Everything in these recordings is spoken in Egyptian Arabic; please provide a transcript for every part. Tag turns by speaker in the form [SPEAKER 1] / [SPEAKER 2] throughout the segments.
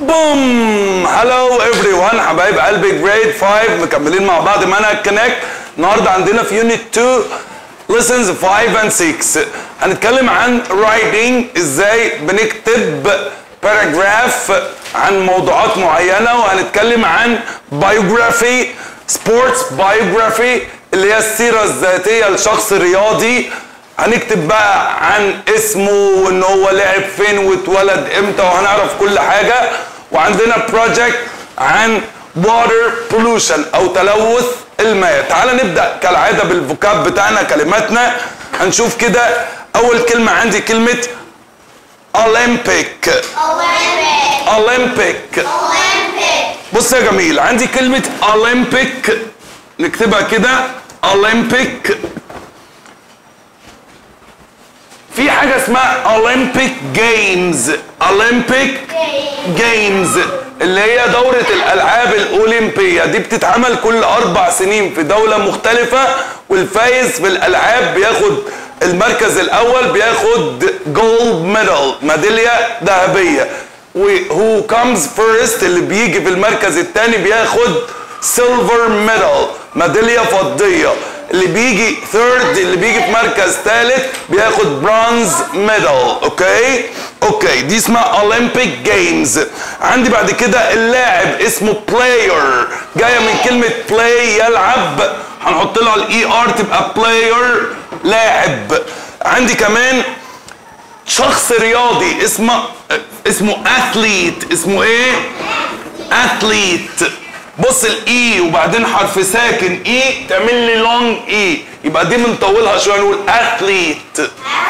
[SPEAKER 1] بوم هلو ايفري ون حبايب قلبي جريد 5 مكملين مع بعض منهج كونكت النهارده عندنا في يونت 2 lessons 5 and 6 هنتكلم عن writing ازاي بنكتب باراجراف عن موضوعات معينه وهنتكلم عن biography sports biography اللي هي السيره الذاتيه لشخص رياضي هنكتب بقى عن اسمه وان هو لعب فين واتولد امتى وهنعرف كل حاجه وعندنا بروجكت عن water pollution او تلوث الماء تعال نبدا كالعاده بالفوكاب بتاعنا كلماتنا هنشوف كده اول كلمه عندي كلمه Olympic
[SPEAKER 2] Olympic.
[SPEAKER 1] Olympic
[SPEAKER 2] Olympic.
[SPEAKER 1] بص يا جميل عندي كلمة Olympic نكتبها كده Olympic في حاجة اسمها Olympic Games Olympic Games اللي هي دورة الألعاب الأولمبية دي بتتعمل كل أربع سنين في دولة مختلفة والفايز في الألعاب بياخد المركز الأول بياخد جولد ميدال ميدالية ذهبية وهو كامز فيرست اللي بيجي في المركز الثاني بياخد سيلفر ميدال ميدالية فضية اللي بيجي ثيرد اللي بيجي في مركز ثالث بياخد برونز ميدال اوكي اوكي دي اسمها اولمبيك جيمز عندي بعد كده اللاعب اسمه بلاير جايه من كلمه بلاي يلعب هنحط لها الاي ار تبقى بلاير لاعب عندي كمان شخص رياضي اسمه اسمه اثليت اسمه ايه اثليت بص الاي وبعدين حرف ساكن اي تعمل لي لونج اي يبقى دي بنطولها شويه نقول اثليت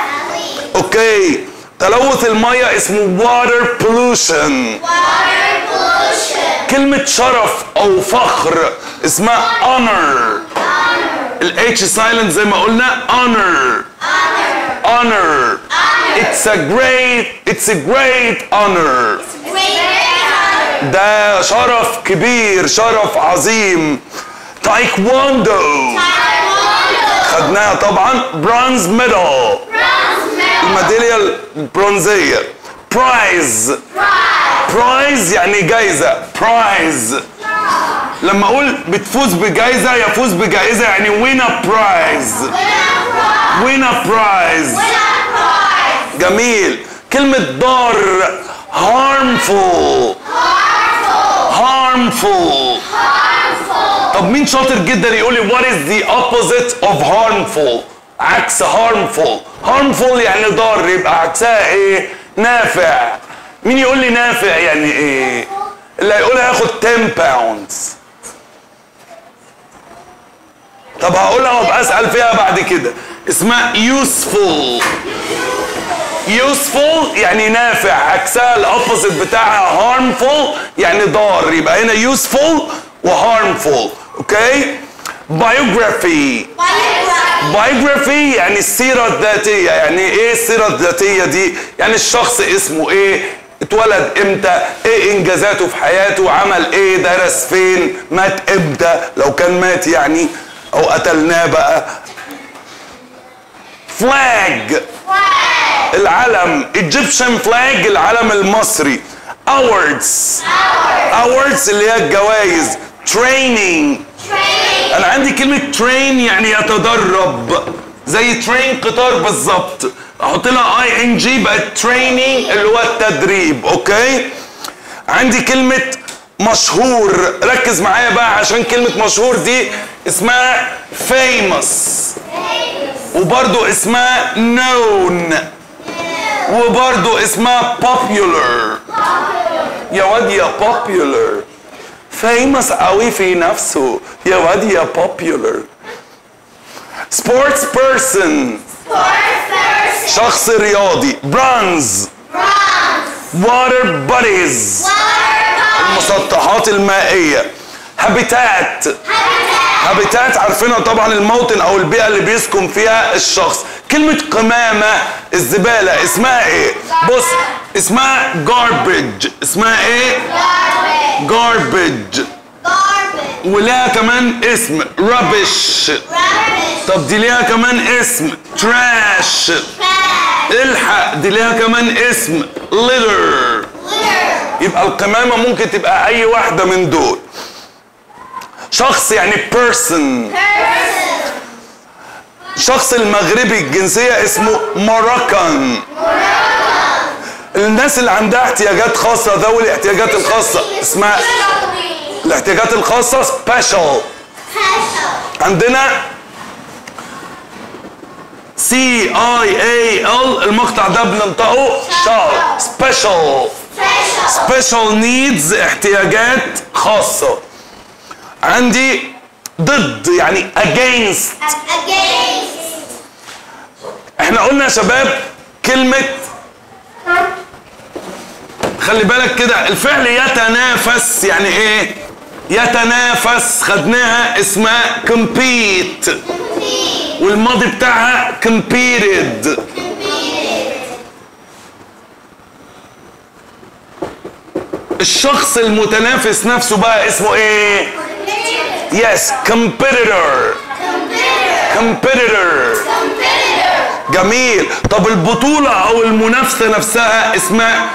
[SPEAKER 1] اوكي تلوث الميه اسمه water pollution
[SPEAKER 2] Water pollution.
[SPEAKER 1] كلمة شرف أو فخر اسمها honor الاتش سايلنت زي ما قلنا honor honor it's a great it's a great honor
[SPEAKER 2] Great honor.
[SPEAKER 1] ده شرف كبير شرف عظيم تايكواندو
[SPEAKER 2] Taekwondo.
[SPEAKER 1] خدناها طبعا برونز ميدال
[SPEAKER 2] Bronze medal.
[SPEAKER 1] الميدالية البرونزية برايز
[SPEAKER 2] Prize.
[SPEAKER 1] برايز يعني جايزة برايز لما اقول بتفوز بجايزة يفوز بجائزة يعني وين برايز
[SPEAKER 2] Win a prize.
[SPEAKER 1] وين برايز
[SPEAKER 2] Win a prize.
[SPEAKER 1] جميل كلمة ضار harmful
[SPEAKER 2] Harmful.
[SPEAKER 1] harmful
[SPEAKER 2] Harmful.
[SPEAKER 1] طب مين شاطر جدا يقول لي what is the opposite of harmful عكس harmful harmful يعني ضار يبقى عكسها ايه نافع مين يقول لي نافع يعني ايه اللي هيقولها ياخد 10 pounds طب هقولها وابقى اسال فيها بعد كده اسمها useful useful يعني نافع عكسها الاوبوزيت بتاعها harmful يعني ضار يبقى هنا useful و harmful اوكي biography
[SPEAKER 2] Biography.
[SPEAKER 1] biography يعني السيرة الذاتية يعني ايه السيرة الذاتية دي يعني الشخص اسمه ايه اتولد امتى ايه انجازاته في حياته عمل ايه درس فين مات امتى لو كان مات يعني او قتلناه بقى flag
[SPEAKER 2] Flag.
[SPEAKER 1] العلم Egyptian flag العلم المصري awards awards اللي هي الجوائز training
[SPEAKER 2] Training.
[SPEAKER 1] انا عندي كلمة train يعني يتدرب زي train قطار بالظبط احط لها اي ان جي بقت training اللي هو التدريب اوكي عندي كلمة مشهور ركز معايا بقى عشان كلمة مشهور دي اسمها famous وبرضو اسمها known وبرضو اسمها popular يا واد يا popular famous قوي في نفسه يا واد يا popular sports person
[SPEAKER 2] Sports person.
[SPEAKER 1] شخص رياضي bronze
[SPEAKER 2] Bronze.
[SPEAKER 1] water bodies
[SPEAKER 2] Water body.
[SPEAKER 1] المسطحات المائية habitat
[SPEAKER 2] Habitat.
[SPEAKER 1] هابيتات عارفينها طبعا الموطن او البيئه اللي بيسكن فيها الشخص كلمه قمامه الزباله اسمها ايه بص اسمها garbage اسمها ايه
[SPEAKER 2] Garbage.
[SPEAKER 1] garbage
[SPEAKER 2] Garbage.
[SPEAKER 1] ولها كمان اسم rubbish
[SPEAKER 2] Rubbish.
[SPEAKER 1] طب دي ليها كمان اسم trash
[SPEAKER 2] Trash.
[SPEAKER 1] الحق دي ليها كمان اسم litter
[SPEAKER 2] Litter.
[SPEAKER 1] يبقى القمامة ممكن تبقى أي واحدة من دول شخص يعني person
[SPEAKER 2] Person.
[SPEAKER 1] شخص المغربي الجنسية اسمه مراكن الناس اللي عندها احتياجات خاصة ذوي الاحتياجات الخاصة اسمها الاحتياجات الخاصة special
[SPEAKER 2] Special.
[SPEAKER 1] عندنا سي اي اي ال المقطع ده بننطقه شال سبيشال
[SPEAKER 2] Special.
[SPEAKER 1] سبيشال نيدز احتياجات خاصة عندي ضد يعني against
[SPEAKER 2] Against.
[SPEAKER 1] احنا قلنا يا شباب كلمة خلي بالك كده الفعل يتنافس يعني ايه يتنافس خدناها اسمها compete
[SPEAKER 2] Compete.
[SPEAKER 1] والماضي بتاعها competed
[SPEAKER 2] Competed.
[SPEAKER 1] الشخص المتنافس نفسه بقى اسمه ايه yes competitor
[SPEAKER 2] Competitor.
[SPEAKER 1] competitor
[SPEAKER 2] Competitor.
[SPEAKER 1] جميل طب البطولة او المنافسة نفسها اسمها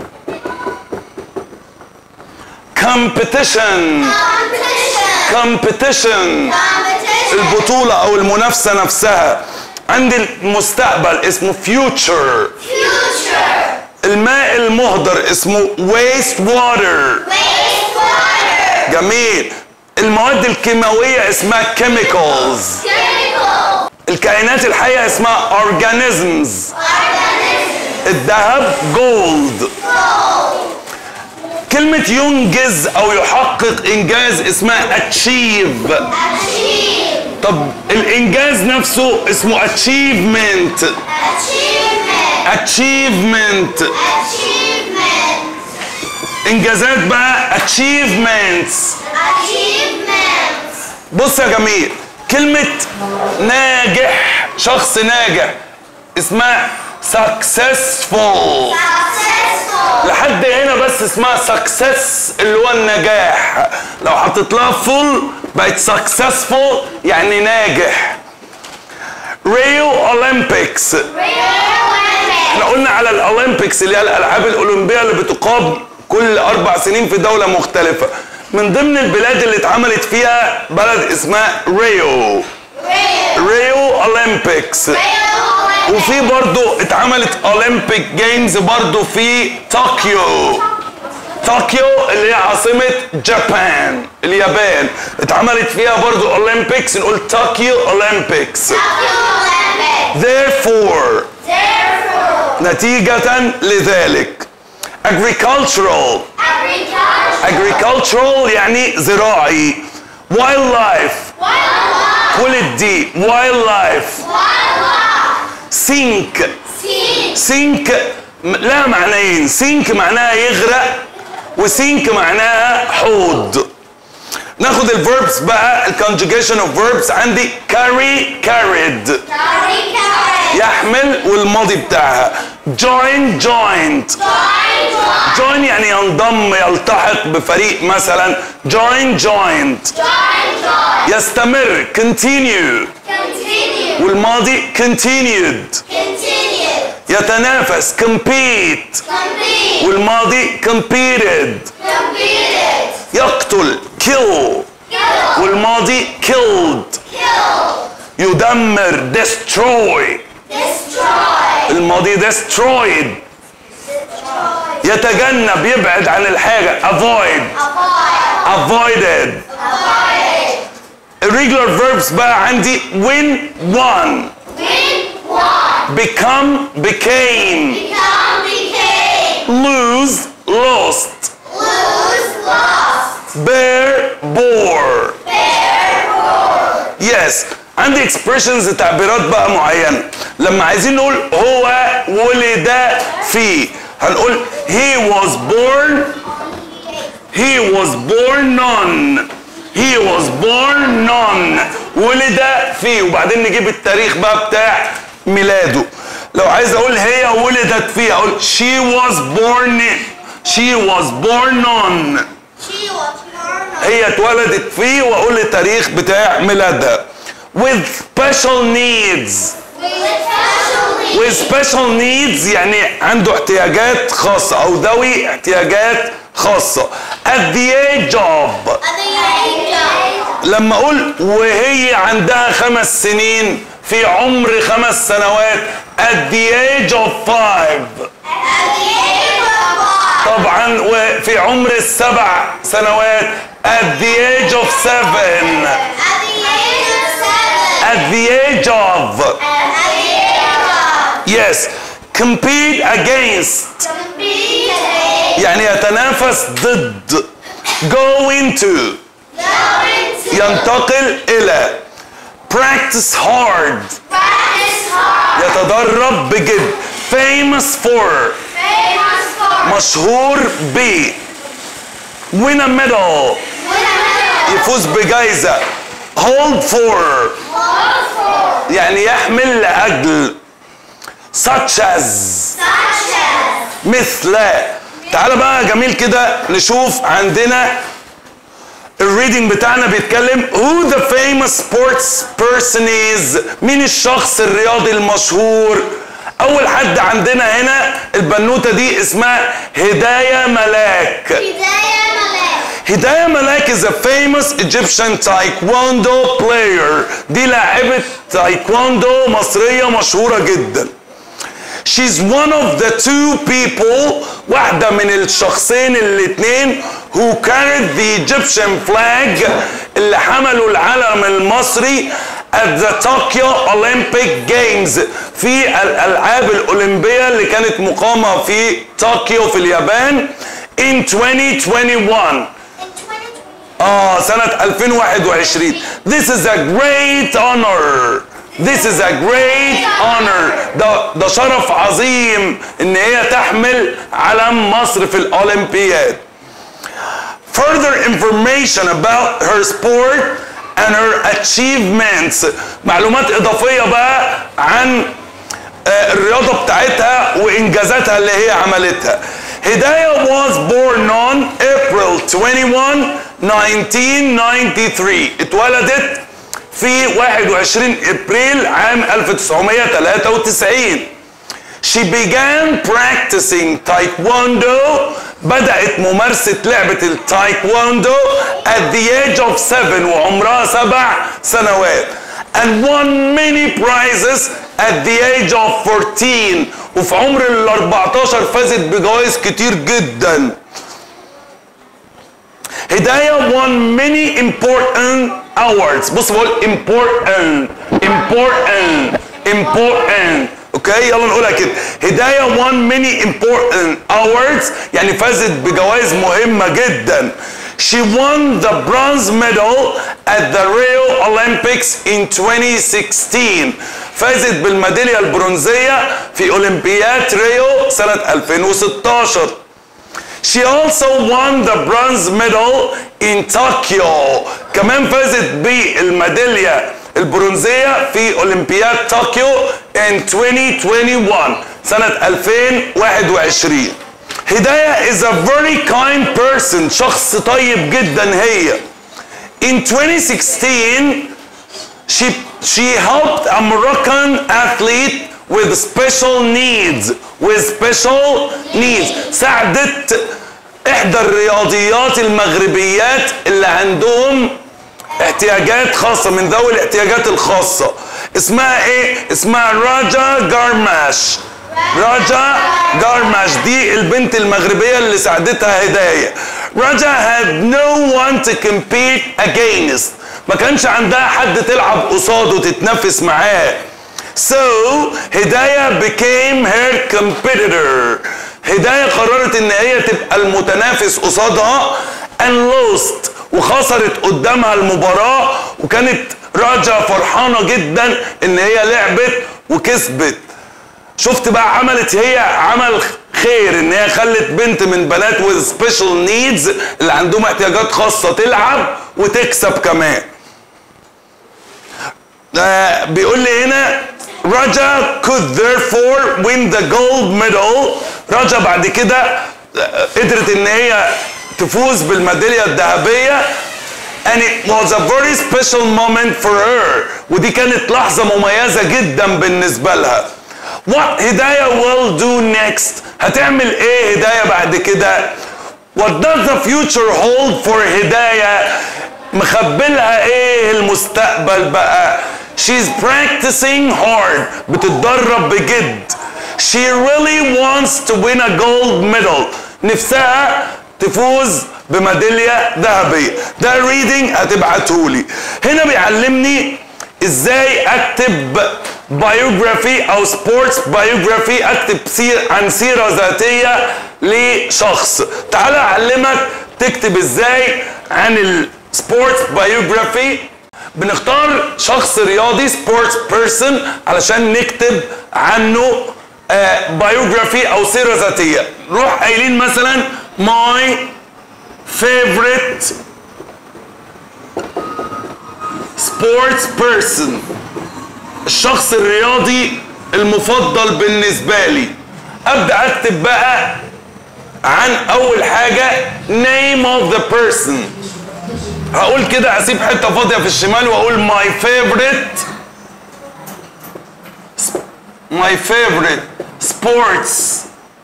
[SPEAKER 1] competition
[SPEAKER 2] Competition.
[SPEAKER 1] competition
[SPEAKER 2] Competition.
[SPEAKER 1] البطولة او المنافسة نفسها عندي المستقبل اسمه future
[SPEAKER 2] Future.
[SPEAKER 1] الماء المهدر اسمه waste water
[SPEAKER 2] Wastewater.
[SPEAKER 1] جميل المواد الكيماوية اسمها chemicals
[SPEAKER 2] Chemical.
[SPEAKER 1] الكائنات الحية اسمها organisms
[SPEAKER 2] Organism.
[SPEAKER 1] الذهب gold
[SPEAKER 2] Gold.
[SPEAKER 1] كلمة ينجز أو يحقق إنجاز اسمها achieve
[SPEAKER 2] Achieve.
[SPEAKER 1] طب الإنجاز نفسه اسمه achievement
[SPEAKER 2] Achievement.
[SPEAKER 1] achievement
[SPEAKER 2] Achievement.
[SPEAKER 1] إنجازات بقى achievements
[SPEAKER 2] Achievement.
[SPEAKER 1] بص يا جميل كلمة ناجح شخص ناجح اسمها successful
[SPEAKER 2] Successful.
[SPEAKER 1] لحد هنا بس اسمها success اللي هو النجاح لو حطيت لها full بقت successful يعني ناجح ريو اولمبيكس احنا قلنا على الاولمبيكس اللي هي الالعاب الاولمبيه اللي بتقام كل اربع سنين في دوله مختلفه من ضمن البلاد اللي اتعملت فيها بلد اسمها ريو ريو اولمبيكس وفي برضو اتعملت اولمبيك جيمز برضو في طوكيو طوكيو اللي هي عاصمة جابان اليابان اتعملت فيها برضو اولمبيكس نقول طوكيو اولمبيكس therefore نتيجة لذلك agricultural agricultural يعني زراعي wildlife كل الدي wildlife sink sink م- لها معنيين sink معناها يغرق وسينك معناها حوض ناخد الفيربس بقى الكونجوجيشن اوف فيربس عندي carry carried يحمل والماضي بتاعها join joined join يعني ينضم يلتحق بفريق مثلا join joined يستمر continue والماضي continued يتنافس compete والماضي competed يقتل kill والماضي killed يدمر destroy الماضي destroyed يتجنب يبعد عن الحاجة avoid avoided irregular verbs بقى عندي win won become became lose lost bear bore yes عندي expressions تعبيرات بقى معينة لما عايزين نقول هو ولد فيه هنقول he was born he was born on he was born on ولد فيه وبعدين نجيب التاريخ بقى بتاع ميلاده لو عايز اقول هي ولدت فيه اقول she was born she was born on هي اتولدت فيه واقول التاريخ بتاع ميلادها with special needs with special needs يعني عنده احتياجات خاصة أو ذوي احتياجات خاصة at the age of
[SPEAKER 2] At the age of.
[SPEAKER 1] لما أقول وهي عندها خمس سنين في عمر خمس سنوات at the age of five
[SPEAKER 2] At the age of five.
[SPEAKER 1] طبعا وفي عمر السبع سنوات at the age of seven
[SPEAKER 2] At the age of seven.
[SPEAKER 1] at the age of
[SPEAKER 2] At the age of.
[SPEAKER 1] yes compete against
[SPEAKER 2] Compete against.
[SPEAKER 1] يعني يتنافس ضد go into
[SPEAKER 2] Go into.
[SPEAKER 1] ينتقل إلى practice hard
[SPEAKER 2] Practice hard.
[SPEAKER 1] يتدرب بجد famous for
[SPEAKER 2] Famous for.
[SPEAKER 1] مشهور ب win a medal
[SPEAKER 2] Win a medal.
[SPEAKER 1] يفوز بجائزة hold for
[SPEAKER 2] Hold for.
[SPEAKER 1] يعني يحمل لأجل such as
[SPEAKER 2] Such as.
[SPEAKER 1] مثل تعال بقى جميل كده نشوف عندنا الريدنج بتاعنا بيتكلم who the famous sports person is مين الشخص الرياضي المشهور اول حد عندنا هنا البنوتة دي اسمها هداية ملاك
[SPEAKER 2] بداية ملاك.
[SPEAKER 1] هداية ملاك is a famous Egyptian taekwondo player دي لاعبة تايكواندو مصرية مشهورة جدا She's one of the two people واحدة من الشخصين الاتنين who carried the Egyptian flag اللي حملوا العلم المصري at the Tokyo Olympic Games في الألعاب الأولمبية اللي كانت مقامة في طوكيو في اليابان in 2021
[SPEAKER 2] In 2020.
[SPEAKER 1] اه سنة 2021 This is a great honor This is a great honor ده ده شرف عظيم ان هي تحمل علم مصر في الاولمبياد Further information about her sport and her achievements معلومات اضافية بقى عن آه، الرياضة بتاعتها وإنجازاتها اللي هي عملتها. هداية was born on April 21, 1993 اتولدت في 21 ابريل عام 1993 She began practicing taekwondo بدأت ممارسة لعبة التايكواندو at the age of seven وعمرها سبع سنوات and won many prizes at the age of 14 وفي عمر ال 14 فازت بجوائز كتير جدا هداية won many important awards بص بقول important important important اوكي يلا نقولها كده هداية won many important awards يعني فازت بجوائز مهمة جدا She won the bronze medal at the Rio Olympics in 2016 فازت بالميدالية البرونزية في أولمبياد ريو سنة 2016 She also won the bronze medal in Tokyo كمان فازت بالميدالية البرونزية في أولمبياد طوكيو in 2021 سنة 2021 هداية is a very kind person شخص طيب جدا هي in 2016 she she helped a Moroccan athlete with special needs with special needs ساعدت احدى الرياضيات المغربيات اللي عندهم احتياجات خاصة من ذوي الاحتياجات الخاصة اسمها ايه اسمها راجا جارماش راجا جارماش دي البنت المغربية اللي ساعدتها هداية راجا had no one to compete against ما كانش عندها حد تلعب قصاده تتنافس معاه So هداية became her competitor هداية قررت ان هي تبقى المتنافس قصادها and lost وخسرت قدامها المباراة وكانت راجا فرحانة جدا ان هي لعبت وكسبت شفت بقى عملت هي عمل خير ان هي خلت بنت من بنات with special needs اللي عندهم احتياجات خاصة تلعب وتكسب كمان آه بيقول لي هنا رجا could therefore win the gold medal رجا بعد كده آه، قدرت ان هي تفوز بالميدالية الذهبية and it was a very special moment for her ودي كانت لحظة مميزة جدا بالنسبة لها what هداية will do next هتعمل ايه هداية بعد كده what does the future hold for هداية مخبلها ايه المستقبل بقى she's practicing hard بتتدرب بجد she really wants to win a gold medal نفسها تفوز بميدالية ذهبية ده ريدنج هتبعتهولي هنا بيعلمني ازاي اكتب بايوجرافي او سبورتس بايوجرافي اكتب سير عن سيرة ذاتية لشخص تعال اعلمك تكتب ازاي عن السبورتس بايوجرافي بنختار شخص رياضي سبورتس بيرسون علشان نكتب عنه بايوجرافي او سيرة ذاتية نروح قايلين مثلا my favorite sports person الشخص الرياضي المفضل بالنسبة لي ابدأ اكتب بقى عن اول حاجة name of the person هقول كده هسيب حتة فاضية في الشمال واقول my favorite my favorite sports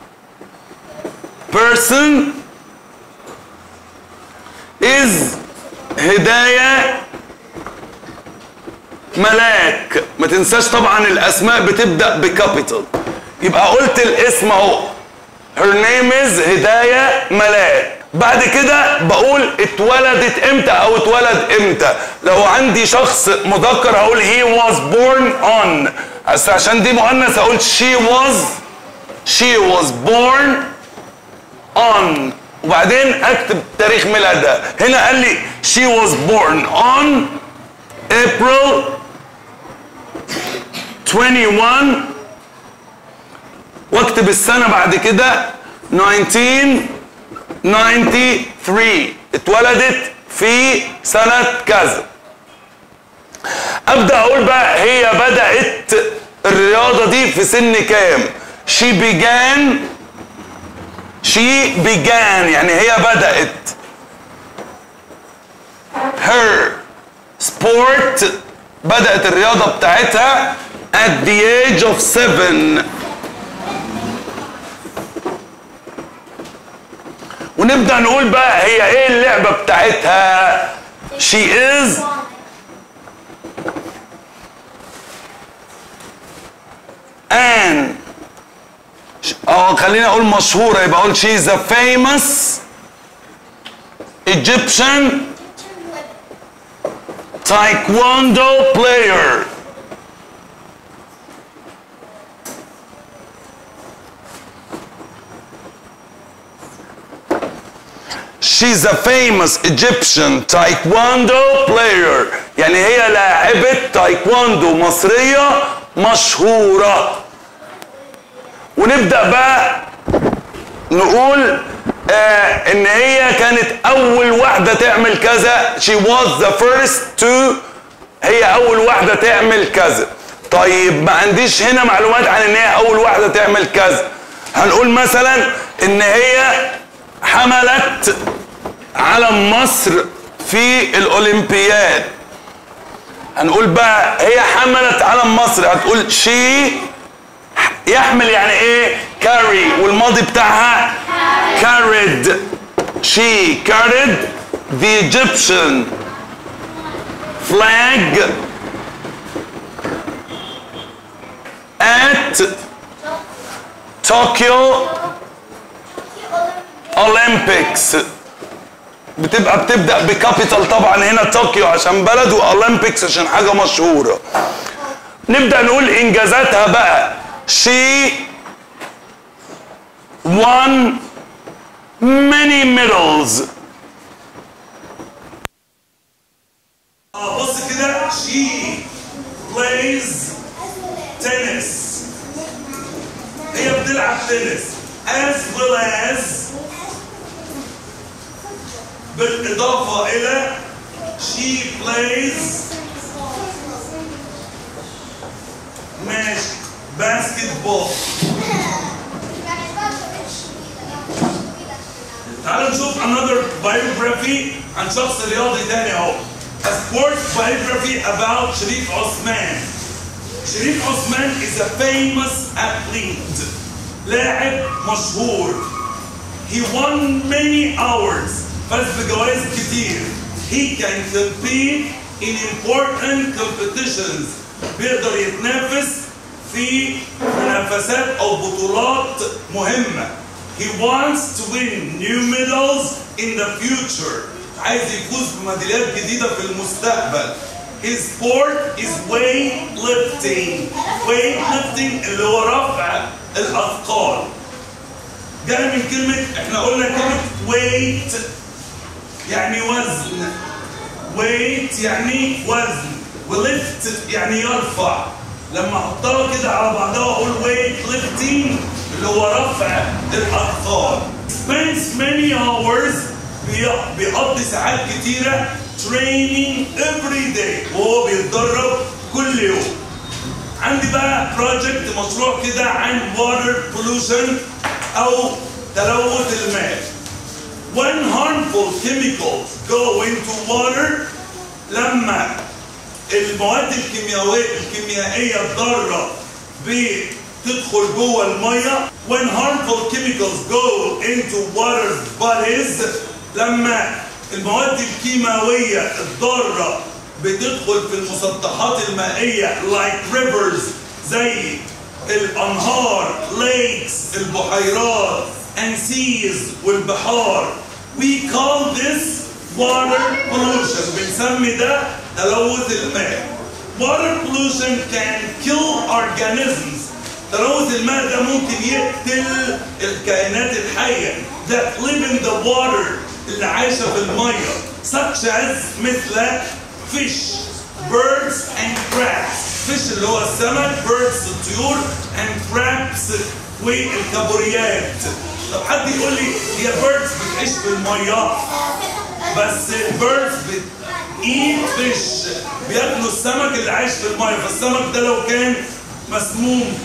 [SPEAKER 1] person is هداية ملاك ما تنساش طبعا الاسماء بتبدأ بكابيتال يبقى قلت الاسم اهو her name is هداية ملاك بعد كده بقول اتولدت امتى او اتولد امتى لو عندي شخص مذكر هقول he was born on بس عشان دي مؤنث اقول she was she was born on وبعدين اكتب تاريخ ميلادها هنا قال لي she was born on April 21 واكتب السنة بعد كده 1993 اتولدت في سنة كذا ابدا اقول بقى هي بدأت الرياضة دي في سن كام she began she began يعني هي بدأت her sport بدأت الرياضة بتاعتها at the age of seven ونبدأ نقول بقى هي ايه اللعبة بتاعتها she is an اه خليني اقول مشهورة يبقى اقول she is a famous Egyptian taekwondo player She's a famous Egyptian taekwondo player يعني هي لاعبة تايكواندو مصرية مشهورة ونبدأ بقى نقول آه ان هي كانت اول واحدة تعمل كذا she was the first to هي اول واحدة تعمل كذا طيب ما عنديش هنا معلومات عن ان هي اول واحدة تعمل كذا هنقول مثلا ان هي حملت علم مصر في الاولمبياد هنقول بقى هي حملت علم مصر هتقول شي يحمل يعني ايه كاري والماضي بتاعها carried she carried the Egyptian flag at Tokyo Olympics بتبقى بتبدا بكابيتال طبعا هنا طوكيو عشان بلد واولمبيكس عشان حاجه مشهوره نبدا نقول انجازاتها بقى she won many medals بص كده she plays tennis هي بتلعب تنس as well as بالإضافة إلى she plays ماشي basketball تعالوا نشوف another biography عن شخص رياضي تاني اهو a sports biography about شريف عثمان
[SPEAKER 3] شريف عثمان is a famous athlete لاعب مشهور he won many hours فاز بجوائز كتير he can compete in important competitions بيقدر يتنافس في منافسات او بطولات مهمة he wants to win new medals in the future عايز يفوز بميداليات جديدة في المستقبل his sport is weightlifting weightlifting اللي هو رفع الأثقال جاي من كلمة احنا قلنا كلمة weight يعني وزن weight يعني وزن وليفت يعني يرفع لما احطها كده على بعضها واقول weight lifting اللي هو رفع الاثقال spends many hours بي- بيقضي ساعات كتيرة training every day وهو بيتدرب كل يوم عندي بقى بروجكت مشروع كده عن water pollution او تلوث الماء when harmful chemicals go into water لما المواد الكيميائية الكيميائية الضارة بتدخل جوه المية when harmful chemicals go into water bodies لما المواد الكيماوية الضارة بتدخل في المسطحات المائية like rivers زي الأنهار lakes البحيرات and seas والبحار we call this water pollution بنسمي ده تلوث الماء water pollution can kill organisms تلوث الماء ده ممكن يقتل الكائنات الحية that live in the water اللي عايشة في المية such as مثل fish birds and crabs fish اللي هو السمك birds الطيور and crabs والكابوريات طب حد يقول لي هي birds بتعيش في المية بس birds بت eat fish بياكلوا السمك اللي عايش في المية فالسمك ده لو كان مسموم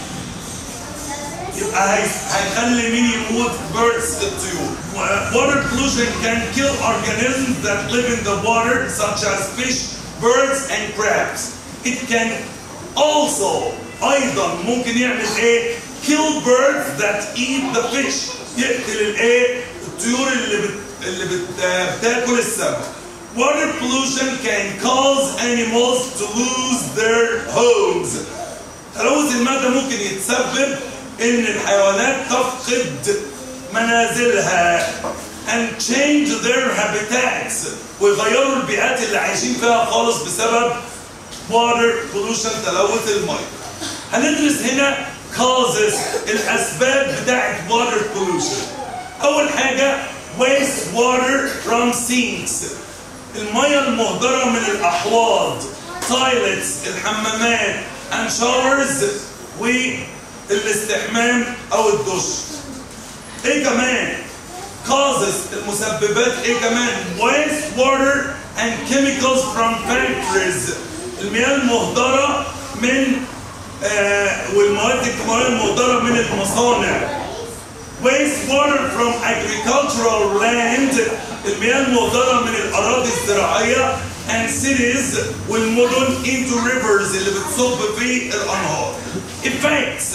[SPEAKER 3] يبقى هي- هيخلي مين يموت birds الطيور water pollution can kill organisms that live in the water such as fish birds and crabs it can also ايضا ممكن يعمل ايه kill birds that eat the fish يقتل الايه الطيور اللي بت... اللي بت... آه، بتاكل السمك water pollution can cause animals to lose their homes تلوث الماء ده ممكن يتسبب ان الحيوانات تفقد منازلها and change their habitats ويغيروا البيئات اللي عايشين فيها خالص بسبب water pollution تلوث الماء هندرس هنا causes الاسباب بتاعت water pollution اول حاجه waste water from sinks المياه المهدرة من الأحواض toilets الحمامات and showers والاستحمام أو الدش إيه كمان causes المسببات إيه كمان waste water and chemicals from factories المياه المهدرة من آه والمواد الكيماوية المهدرة من المصانع waste water from agricultural land المياه المهدرة من الأراضي الزراعية and cities والمدن into rivers اللي بتصب في الأنهار effects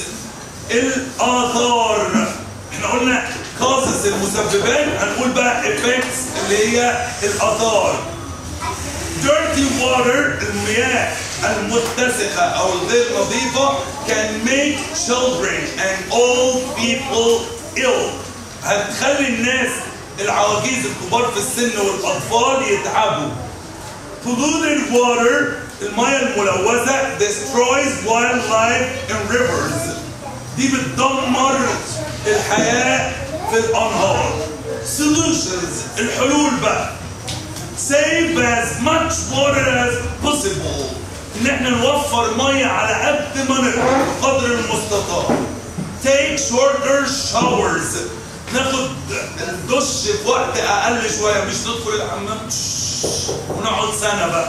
[SPEAKER 3] الآثار احنا قلنا causes المسببات هنقول بقى effects اللي هي الآثار dirty water المياه المتسخة أو الغير نظيفة can make children and old people ill هتخلي الناس العواجيز الكبار في السن والأطفال يتعبوا polluted water المياه الملوثة destroys wildlife and rivers دي بتدمر الحياة في الأنهار solutions الحلول بقى save as much water as possible ان احنا نوفر ميه على قد ما نقدر قدر المستطاع take shorter showers ناخد الدش في وقت اقل شويه مش ندخل الحمام ونقعد سنه بقى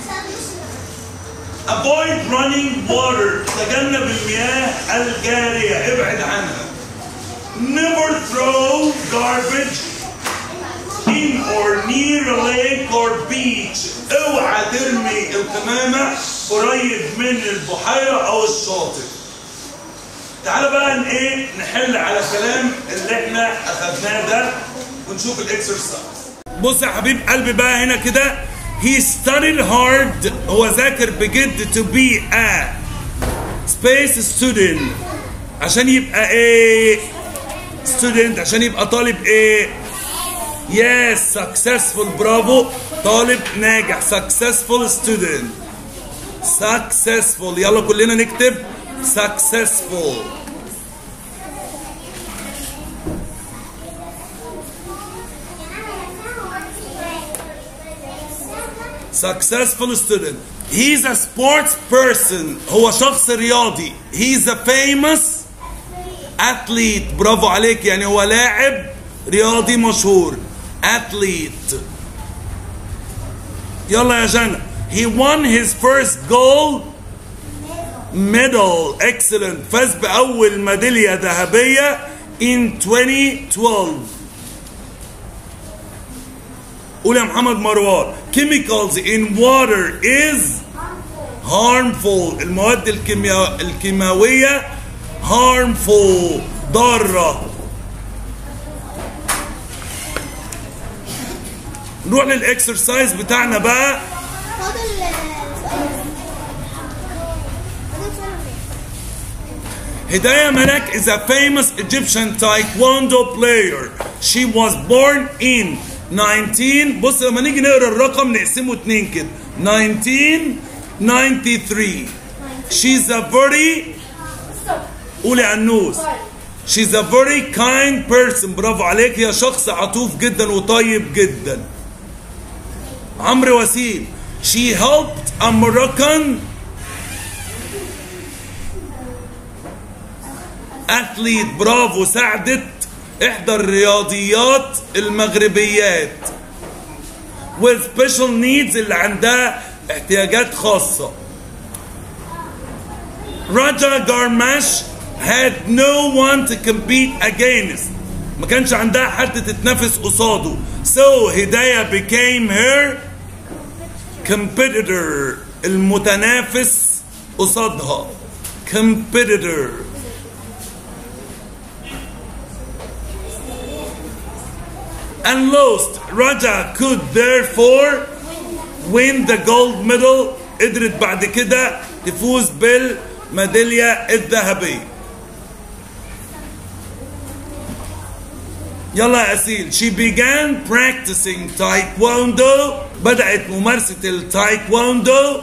[SPEAKER 3] avoid running water تجنب المياه الجاريه ابعد عنها never throw garbage in or near a lake or beach اوعى ترمي القمامة قريب من البحيرة او الشاطئ تعالى بقى ن- ايه نحل على الكلام اللي احنا اخدناه ده ونشوف الاكسرسايز بص يا حبيب قلبي بقى هنا كده he studied hard هو ذاكر بجد to be a space student عشان يبقى ايه student عشان يبقى طالب ايه yes successful برافو طالب ناجح successful student successful يلا كلنا نكتب successful successful student he's a sports person هو شخص رياضي he's a famous athlete برافو عليك يعني هو لاعب رياضي مشهور athlete يلا يا جنى he won his first gold medal excellent فاز بأول ميدالية ذهبية in 2012 قول يا محمد مروان chemicals in water is harmful المواد الكيمياء الكيماوية harmful ضارة نروح للاكسرسايز بتاعنا بقى
[SPEAKER 2] فاضل سؤال فاضل سؤال
[SPEAKER 3] Hidayah Malek is a famous Egyptian taekwondo player. She was born in 19 بص لما نيجي نقرا الرقم نقسمه اتنين كده 1993 She's a very قولي يا عنوس She's a very kind person برافو عليك هي شخص عطوف جدا وطيب جدا عمرو وسيم She helped a Moroccan اثليت برافو ساعدت احدى الرياضيات المغربيات with special needs اللي عندها احتياجات خاصة Raja Garmash had no one to compete against ما كانش عندها حد تتنافس قصاده so Hidayah became her competitor المتنافس قصادها competitor and lost. Raja could therefore win the gold medal قدرت بعد كده تفوز بالميدالية الذهبية يلا يا أسيل she began practicing taekwondo بدأت ممارسة التايكواندو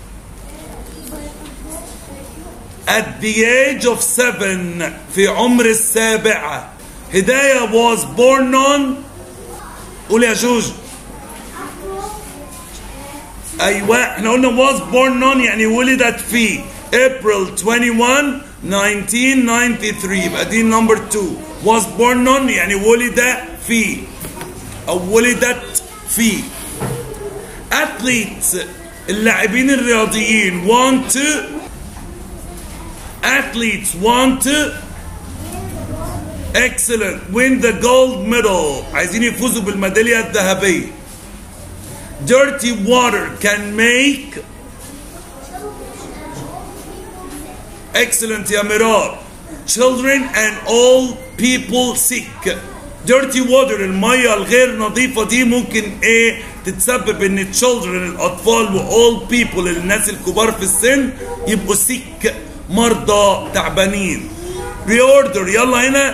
[SPEAKER 3] at the age of seven في عمر السابعة هداية was born on قول يا جوجو ايوه احنا قلنا was born on يعني ولدت في April 21 1993 يبقى دي نمبر 2 was born on يعني ولد في او ولدت في athletes اللاعبين الرياضيين want to athletes want to excellent win the gold medal عايزين يفوزوا بالميدالية الذهبية dirty water can make excellent يا مرار children and all people sick dirty water المية الغير نظيفة دي ممكن ايه تتسبب ان children الاطفال و all people الناس الكبار في السن يبقوا sick مرضى تعبانين reorder يلا هنا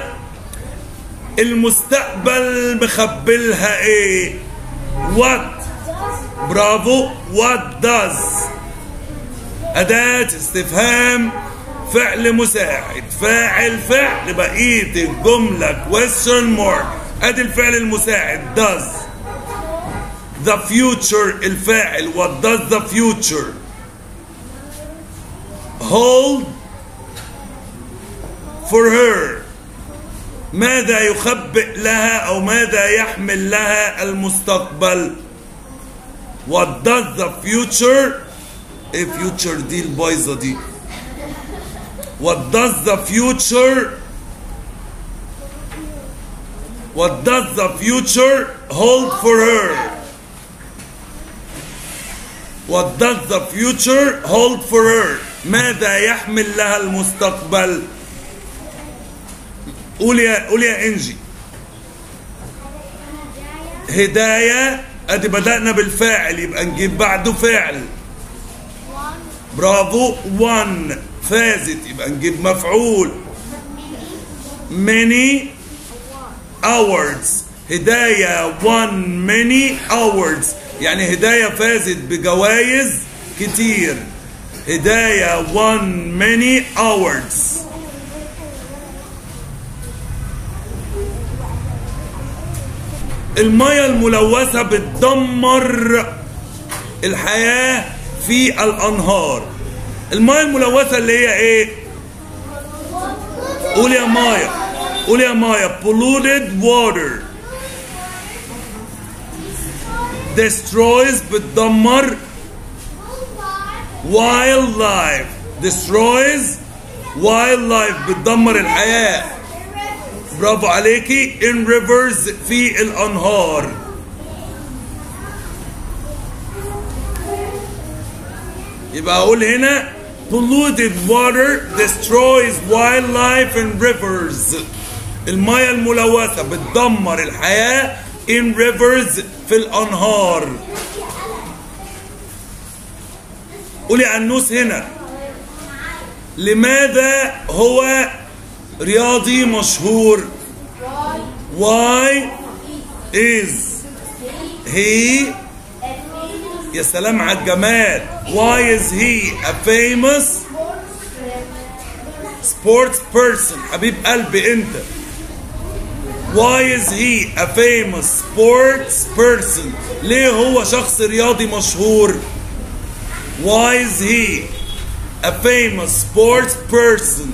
[SPEAKER 3] المستقبل مخبلها ايه what برافو what does أداة استفهام فعل مساعد فاعل فعل بقية الجملة question mark أدي الفعل المساعد does the future الفاعل what does the future hold for her ماذا يخبئ لها أو ماذا يحمل لها المستقبل What does the future ايه future دي البايظة دي What does the future What does the future hold for her What does the future hold for her ماذا يحمل لها المستقبل قول يا قول يا انجي هداية ادي بدأنا بالفاعل يبقى نجيب بعده فعل برافو one فازت يبقى نجيب مفعول many hours هداية one many hours يعني هداية فازت بجوائز كتير هداية one many hours المية الملوثة بتدمر الحياة في الأنهار المية الملوثة اللي هي ايه؟ قول يا مايا قول يا مايا polluted water destroys بتدمر wildlife destroys wildlife بتدمر الحياة برافو عليكي in rivers في الأنهار يبقى أقول هنا polluted water destroys wildlife in rivers المياه الملوثة بتدمر الحياة in rivers في الأنهار قولي عنوس هنا لماذا هو رياضي مشهور why is he يا سلام على الجمال why is he a famous sports person حبيب قلبي انت why is he a famous sports person ليه هو شخص رياضي مشهور why is he a famous sports person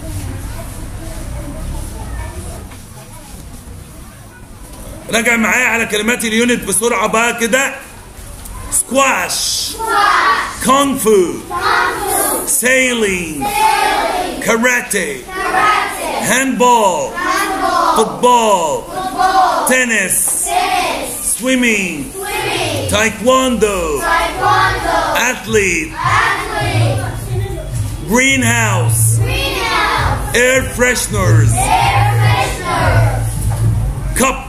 [SPEAKER 3] راجع معايا على كلمات اليونت بسرعة بقى كده squash kung fu sailing karate handball football tennis swimming taekwondo athlete greenhouse air fresheners cup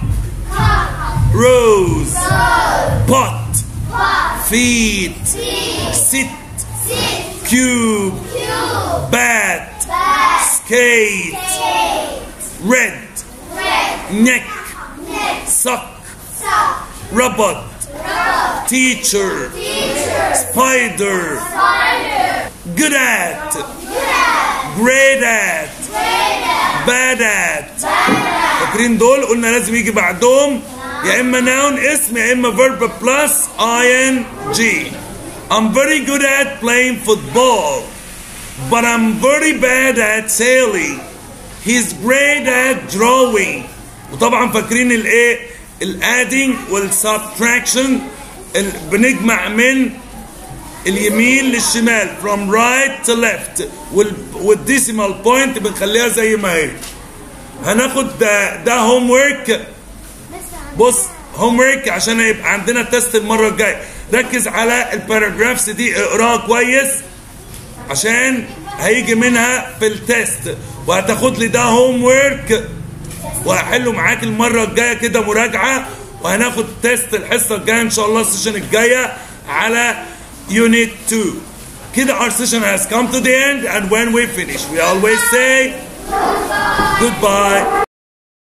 [SPEAKER 3] rose pot feet sit cube bat skate red neck suck robot teacher spider good at great at bad at فاكرين دول قلنا لازم يجي بعدهم يا اما noun اسم يا اما verb plus ing I'm very good at playing football but I'm very bad at sailing he's great at drawing وطبعا فاكرين الايه الادينج والسبتراكشن بنجمع من اليمين للشمال from right to left وال والديسيمال بوينت بنخليها زي ما هي هناخد ده ده هوم ورك بص هوم ورك عشان يبقى عندنا تيست المره الجايه ركز على الباراجرافز دي اقراها كويس عشان هيجي منها في التيست وهتاخد لي ده هوم ورك وهحله معاك المره الجايه كده مراجعه وهناخد تيست الحصه الجايه ان شاء الله السيشن الجايه على unit 2 كده our session has come to the end and when we finish we always say goodbye